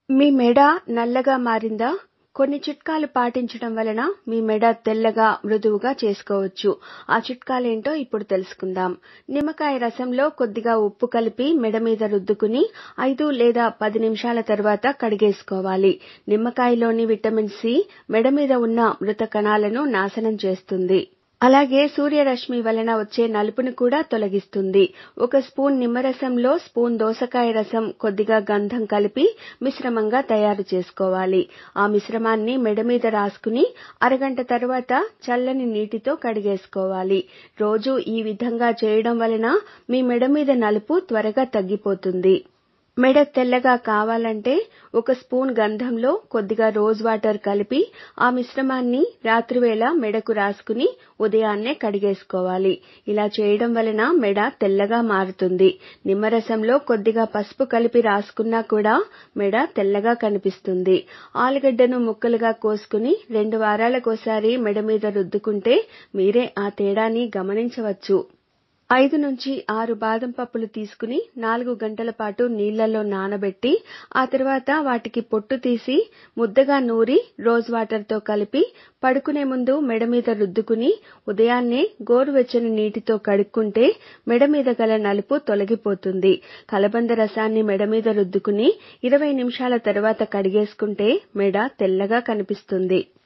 మీ మెడ నల్లగా మారిందా కొన్ని చిట్కాలు పాటించడం వలన మీ మెడ తెల్లగా మృదువుగా చేసుకోవచ్చు ఆ చిట్కాలేంటో ఇప్పుడు తెలుసుకుందాం నిమ్మకాయ రసంలో కొద్దిగా ఉప్పు కలిపి మెడ మీద రుద్దుకుని ఐదు లేదా పది నిమిషాల తర్వాత కడిగేసుకోవాలి నిమ్మకాయలోని విటమిన్ సి మెడ మీద ఉన్న మృత కణాలను నాశనం చేస్తుంది అలాగే సూర్యరశ్మి వలన వచ్చే నలుపును కూడా తొలగిస్తుంది ఒక స్పూన్ నిమ్మరసంలో స్పూన్ దోసకాయ రసం కొద్దిగా గంధం కలిపి మిశ్రమంగా తయారు చేసుకోవాలి ఆ మిశ్రమాన్ని మెడ మీద రాసుకుని అరగంట తర్వాత చల్లని నీటితో కడిగేసుకోవాలి రోజు ఈ విధంగా చేయడం వలన మీ మెడ మీద నలుపు త్వరగా తగ్గిపోతుంది మెడ తెల్లగా కావాలంటే ఒక స్పూన్ గంధంలో కొద్దిగా రోజ్ వాటర్ కలిపి ఆ మిశ్రమాన్ని రాత్రివేళ మెడకు రాసుకుని ఉదయాన్నే కడిగేసుకోవాలి ఇలా చేయడం వలన మెడ తెల్లగా మారుతుంది నిమ్మరసంలో కొద్దిగా పసుపు కలిపి రాసుకున్నా కూడా మెడ తెల్లగా కనిపిస్తుంది ఆలుగడ్డను ముక్కలుగా కోసుకుని రెండు వారాలకోసారి మెడ మీద రుద్దుకుంటే మీరే ఆ తేడాని గమనించవచ్చు ఐదు నుంచి ఆరు బాదం పప్పులు తీసుకుని నాలుగు గంటల పాటు నీళ్లలో నానబెట్టి ఆ తర్వాత వాటికి పొట్టు తీసి ముద్దగా నూరి రోజ్ వాటర్ తో కలిపి పడుకునే ముందు మెడ మీద రుద్దుకుని ఉదయాన్నే గోరువెచ్చని నీటితో కడుక్కుంటే మెడ మీద గల నలుపు తొలగిపోతుంది కలబంద రసాన్ని మెడ మీద రుద్దుకుని ఇరవై నిమిషాల తర్వాత కడిగేసుకుంటే మెడ తెల్లగా కనిపిస్తుంది